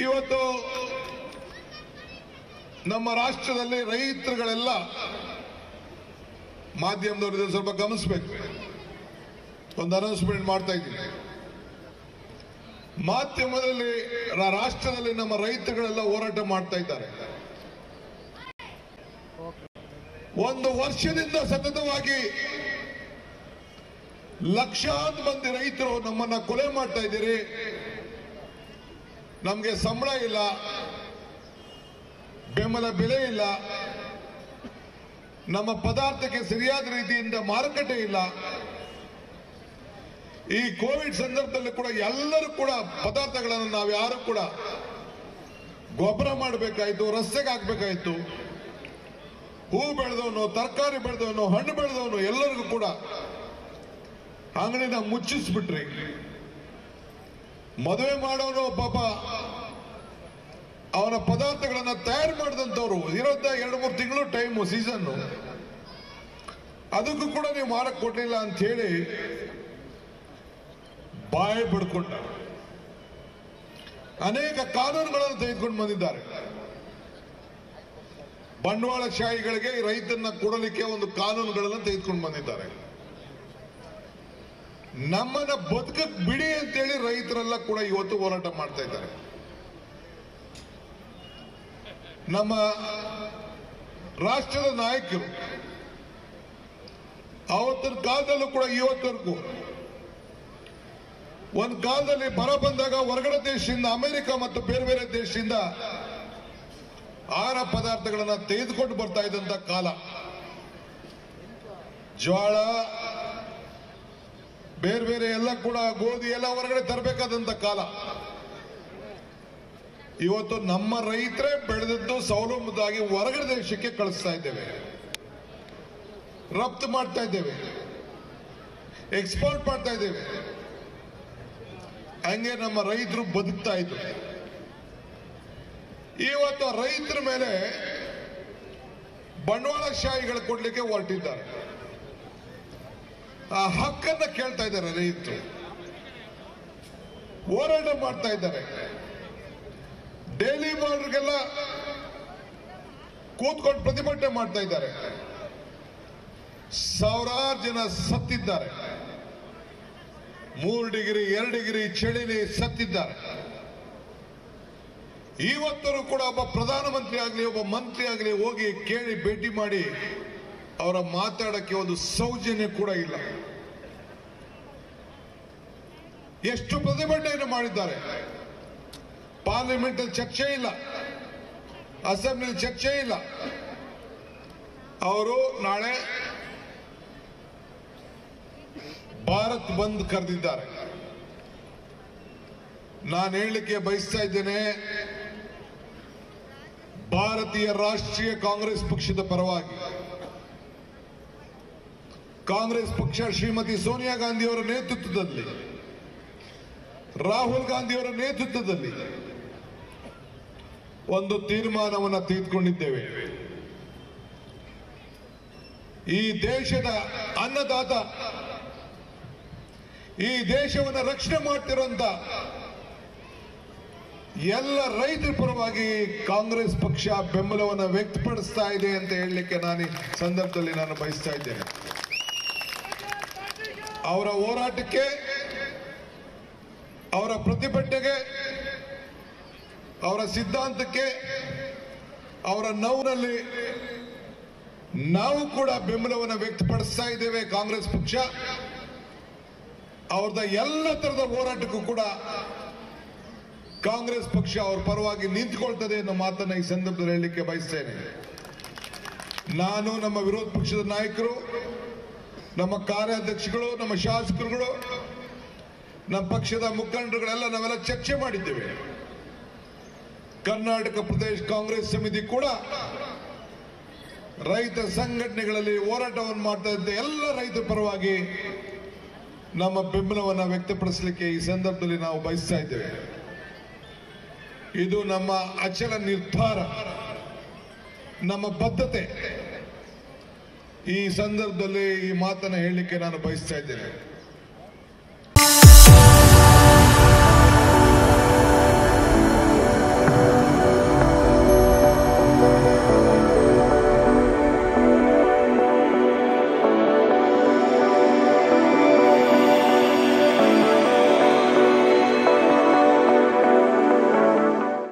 ಇವತ್ತು ನಮ್ಮ ರಾಷ್ಟ್ರದಲ್ಲಿ ರೈತರುಗಳೆಲ್ಲ ಮಾಧ್ಯಮದವರು ಇದನ್ನ ಸ್ವಲ್ಪ ಗಮನಿಸಬೇಕು ಒಂದು ಅನೌನ್ಸ್ಮೆಂಟ್ ಮಾಡ್ತಾ ಇದ್ದೀನಿ ಮಾಧ್ಯಮದಲ್ಲಿ ರಾ- ರಾಷ್ಟ್ರದಲ್ಲಿ ನಮ್ಮ ರೈತರುಗಳೆಲ್ಲ ಹೋರಾಟ ಮಾಡ್ತಾ ಇದ್ದಾರೆ ಒಂದು ವರ್ಷದಿಂದ ಸತತವಾಗಿ ಲಕ್ಷಾಂತರ ಮಂದಿ ರೈತರು ನಮ್ಮನ್ನ ಕೊಲೆ ಮಾಡ್ತಾ ಇದ್ದೀರಿ ನಮಗೆ ಸಂಬಳ ಇಲ್ಲ ಬೆಂಬಲ ಬೆಲೆ ಇಲ್ಲ ನಮ್ಮ ಪದಾರ್ಥಕ್ಕೆ ಸರಿಯಾದ ರೀತಿಯಿಂದ ಮಾರುಕಟ್ಟೆ ಇಲ್ಲ ಈ ಕೋವಿಡ್ ಸಂದರ್ಭದಲ್ಲಿ ಕೂಡ ಎಲ್ಲರೂ ಕೂಡ ಪದಾರ್ಥಗಳನ್ನು ನಾವು ಯಾರು ಕೂಡ ಗೊಬ್ಬರ ಮಾಡಬೇಕಾಯ್ತು ರಸ್ತೆಗೆ ಹಾಕ್ಬೇಕಾಯ್ತು ಹೂ ಬೆಳೆದವನು ತರಕಾರಿ ಬೆಳೆದವನು ಹಣ್ಣು ಬೆಳೆದವನು ಎಲ್ಲರಿಗೂ ಕೂಡ ಅಂಗಡಿನ ಮುಚ್ಚಿಸ್ಬಿಟ್ರಿ ಮದುವೆ ಮಾಡೋನು ಪಾಪ ಅವನ ಪದಾರ್ಥಗಳನ್ನ ತಯಾರು ಮಾಡಿದಂಥವ್ರು ಇರೋದ ಎರಡು ಮೂರು ತಿಂಗಳು ಟೈಮು ಸೀಸನ್ನು ಅದಕ್ಕೂ ಕೂಡ ನೀವು ಮಾಡಕ್ ಕೊಡ್ಲಿಲ್ಲ ಅಂತ ಹೇಳಿ ಬಾಯಿ ಬಿಡ್ಕೊಂಡ ಅನೇಕ ಕಾನೂನುಗಳನ್ನು ತೆಗೆದುಕೊಂಡು ಬಂದಿದ್ದಾರೆ ಬಂಡವಾಳಶಾಹಿಗಳಿಗೆ ಈ ರೈತನ್ನ ಕೊಡಲಿಕ್ಕೆ ಒಂದು ಕಾನೂನುಗಳನ್ನು ತೆಗೆದುಕೊಂಡು ಬಂದಿದ್ದಾರೆ ನಮ್ಮನ್ನ ಬದುಕಕ್ ಬಿಡಿ ಅಂತೇಳಿ ರೈತರೆಲ್ಲ ಕೂಡ ಇವತ್ತು ಹೋರಾಟ ಮಾಡ್ತಾ ಇದ್ದಾರೆ ನಮ್ಮ ರಾಷ್ಟ್ರದ ನಾಯಕರು ಅವತ್ತಿನ ಕಾಲದಲ್ಲೂ ಕೂಡ ಇವತ್ತವರೆಗೂ ಒಂದು ಕಾಲದಲ್ಲಿ ಬರ ಬಂದಾಗ ಹೊರಗಡೆ ದೇಶದಿಂದ ಅಮೆರಿಕ ಮತ್ತು ಬೇರೆ ಬೇರೆ ದೇಶದಿಂದ ಆಹಾರ ಪದಾರ್ಥಗಳನ್ನ ತೆಗೆದುಕೊಂಡು ಬರ್ತಾ ಇದ್ದಂತ ಕಾಲ ಜ್ವಾಳ ಬೇರೆ ಬೇರೆ ಎಲ್ಲ ಕೂಡ ಗೋಧಿ ಎಲ್ಲ ಹೊರಗಡೆ ತರಬೇಕಾದಂತ ಕಾಲ ಇವತ್ತು ನಮ್ಮ ರೈತರೇ ಬೆಳೆದದ್ದು ಸೌಲಭ್ಯದಾಗಿ ಹೊರಗಡೆ ದೇಶಕ್ಕೆ ಕಳಿಸ್ತಾ ಇದ್ದೇವೆ ರಫ್ತು ಮಾಡ್ತಾ ಇದ್ದೇವೆ ಎಕ್ಸ್ಪೋರ್ಟ್ ಮಾಡ್ತಾ ಇದ್ದೇವೆ ಹಂಗೆ ನಮ್ಮ ರೈತರು ಬದುಕ್ತಾ ಇದ್ರು ಇವತ್ತು ರೈತರ ಮೇಲೆ ಬಂಡವಾಳಶಾಹಿಗಳು ಕೊಡ್ಲಿಕ್ಕೆ ಹೊರಟಿದ್ದಾರೆ ಆ ಹಕ್ಕನ್ನ ಕೇಳ್ತಾ ಇದ್ದಾರೆ ರೈತರು ಹೋರಾಟ ಮಾಡ್ತಾ ಇದ್ದಾರೆ ಡೈಲಿ ಮಾಡೋರಿಗೆಲ್ಲ ಕೂತ್ಕೊಂಡು ಪ್ರತಿಭಟನೆ ಮಾಡ್ತಾ ಇದ್ದಾರೆ ಸಾವಿರಾರು ಜನ ಸತ್ತಿದ್ದಾರೆ ಮೂರು ಡಿಗ್ರಿ ಎರಡು ಡಿಗ್ರಿ ಚಳಿಲಿ ಸತ್ತಿದ್ದಾರೆ ಇವತ್ತರೂ ಕೂಡ ಒಬ್ಬ ಪ್ರಧಾನಮಂತ್ರಿ ಆಗಲಿ ಒಬ್ಬ ಮಂತ್ರಿ ಆಗಲಿ ಹೋಗಿ ಕೇಳಿ ಭೇಟಿ ಮಾಡಿ ಅವರ ಮಾತಾಡಕ್ಕೆ ಒಂದು ಸೌಜನ್ಯ ಕೂಡ ಇಲ್ಲ ಎಷ್ಟು ಪ್ರತಿಭಟನೆಯನ್ನು ಮಾಡಿದ್ದಾರೆ ಪಾರ್ಲಿಮೆಂಟ್ ಅಲ್ಲಿ ಚರ್ಚೆ ಇಲ್ಲ ಅಸೆಂಬ್ಲಿ ಚರ್ಚೆ ಇಲ್ಲ ಅವರು ನಾಳೆ ಭಾರತ್ ಬಂದ್ ಕರೆದಿದ್ದಾರೆ ನಾನು ಹೇಳಲಿಕ್ಕೆ ಬಯಸ್ತಾ ಇದ್ದೇನೆ ಭಾರತೀಯ ರಾಷ್ಟ್ರೀಯ ಕಾಂಗ್ರೆಸ್ ಪಕ್ಷದ ಪರವಾಗಿ ಕಾಂಗ್ರೆಸ್ ಪಕ್ಷ ಶ್ರೀಮತಿ ಸೋನಿಯಾ ಗಾಂಧಿಯವರ ನೇತೃತ್ವದಲ್ಲಿ ರಾಹುಲ್ ಗಾಂಧಿಯವರ ನೇತೃತ್ವದಲ್ಲಿ ಒಂದು ತೀರ್ಮಾನವನ್ನು ತೆಗೆದುಕೊಂಡಿದ್ದೇವೆ ಈ ದೇಶದ ಅನ್ನದಾತ ಈ ದೇಶವನ್ನು ರಕ್ಷಣೆ ಮಾಡ್ತಿರುವಂತ ಎಲ್ಲ ರೈತರ ಪರವಾಗಿ ಕಾಂಗ್ರೆಸ್ ಪಕ್ಷ ಬೆಂಬಲವನ್ನು ವ್ಯಕ್ತಪಡಿಸ್ತಾ ಇದೆ ಅಂತ ಹೇಳಲಿಕ್ಕೆ ನಾನು ಈ ಸಂದರ್ಭದಲ್ಲಿ ನಾನು ಬಯಸ್ತಾ ಇದ್ದೇನೆ ಅವರ ಹೋರಾಟಕ್ಕೆ ಅವರ ಪ್ರತಿಭಟನೆಗೆ ಅವರ ಸಿದ್ಧಾಂತಕ್ಕೆ ಅವರ ನೋವಿನಲ್ಲಿ ನಾವು ಕೂಡ ಬೆಂಬಲವನ್ನು ವ್ಯಕ್ತಪಡಿಸ್ತಾ ಇದ್ದೇವೆ ಕಾಂಗ್ರೆಸ್ ಪಕ್ಷ ಅವ್ರದ ಎಲ್ಲ ತರದ ಹೋರಾಟಕ್ಕೂ ಕೂಡ ಕಾಂಗ್ರೆಸ್ ಪಕ್ಷ ಅವ್ರ ಪರವಾಗಿ ನಿಂತ್ಕೊಳ್ತದೆ ಅನ್ನೋ ಮಾತನ್ನ ಈ ಸಂದರ್ಭದಲ್ಲಿ ಹೇಳಲಿಕ್ಕೆ ಬಯಸ್ತೇನೆ ನಾನು ನಮ್ಮ ವಿರೋಧ ಪಕ್ಷದ ನಾಯಕರು ನಮ್ಮ ಕಾರ್ಯಾಧ್ಯಕ್ಷಗಳು ನಮ್ಮ ಶಾಸಕರುಗಳು ನಮ್ಮ ಪಕ್ಷದ ಮುಖಂಡರುಗಳೆಲ್ಲ ನಾವೆಲ್ಲ ಚರ್ಚೆ ಮಾಡಿದ್ದೇವೆ ಕರ್ನಾಟಕ ಪ್ರದೇಶ ಕಾಂಗ್ರೆಸ್ ಸಮಿತಿ ಕೂಡ ರೈತ ಸಂಘಟನೆಗಳಲ್ಲಿ ಹೋರಾಟವನ್ನು ಮಾಡ್ತಾ ಇದ್ದ ಎಲ್ಲ ರೈತರ ಪರವಾಗಿ ನಮ್ಮ ಬೆಂಬಲವನ್ನು ವ್ಯಕ್ತಪಡಿಸಲಿಕ್ಕೆ ಈ ಸಂದರ್ಭದಲ್ಲಿ ನಾವು ಬಯಸ್ತಾ ಇದ್ದೇವೆ ಇದು ನಮ್ಮ ಅಚಲ ನಿರ್ಧಾರ ನಮ್ಮ ಬದ್ಧತೆ ಈ ಸಂದರ್ಭದಲ್ಲಿ ಈ ಮಾತನ್ನು ಹೇಳಲಿಕ್ಕೆ ನಾನು ಬಯಸ್ತಾ ಇದ್ದೇನೆ